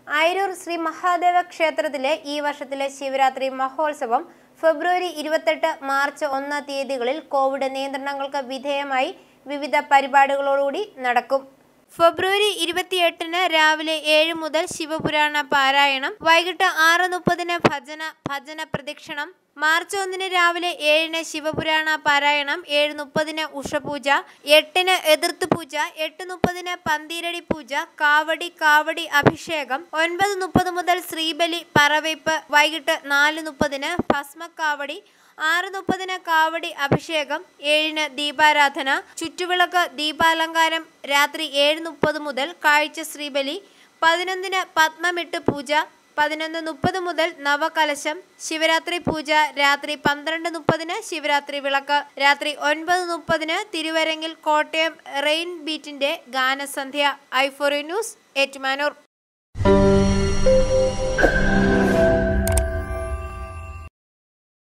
ആയിരൂർ ശ്രീ മഹാദേവ ക്ഷേത്രത്തിലെ ഈ വർഷത്തിലെ ശിവരാത്രി മഹോത്സവം ഫെബ്രുവരി ഇരുപത്തെട്ട് മാർച്ച് ഒന്ന് തീയതികളിൽ കോവിഡ് നിയന്ത്രണങ്ങൾക്ക് വിധേയമായി വിവിധ പരിപാടികളോടുകൂടി നടക്കും ഫെബ്രുവരി ഇരുപത്തിയെട്ടിന് രാവിലെ ഏഴ് മുതൽ ശിവപുരാണ പാരായണം വൈകിട്ട് ആറ് മുപ്പതിന് ഭജന ഭജന പ്രദക്ഷിണം മാർച്ച് ഒന്നിന് രാവിലെ ഏഴിന് ശിവപുരാണ പാരായണം ഏഴ് മുപ്പതിന് ഉഷപൂജ എട്ടിന് എതിർത്ത് പൂജ എട്ട് മുപ്പതിന് പന്തീരടി പൂജ കാവടി കാവടി അഭിഷേകം ഒൻപത് മുപ്പത് മുതൽ ശ്രീബലി പറവയ്പ് വൈകിട്ട് നാല് മുപ്പതിന് ഭസ്മക്കാവടി ആറ് മുപ്പതിന് കാവടി അഭിഷേകം ഏഴിന് ദീപാരാധന ചുറ്റുവിളക്ക് ദീപാലങ്കാരം രാത്രി ഏഴ് മുപ്പത് മുതൽ കാഴ്ച ശ്രീബലി പതിനൊന്നിന് പത്മമിട്ട് പൂജ പതിനൊന്ന് മുപ്പത് മുതൽ നവകലശം ശിവരാത്രി പൂജ രാത്രി പന്ത്രണ്ട് മുപ്പതിന് ശിവരാത്രി വിളക്ക് രാത്രി ഒൻപത് മുപ്പതിന് തിരുവരങ്ങിൽ കോട്ടയം റെയിൻ ബീറ്റിന്റെ ഗാനസന്ധ്യ ഐഫോറി ന്യൂസ് ഏറ്റുമാനൂർ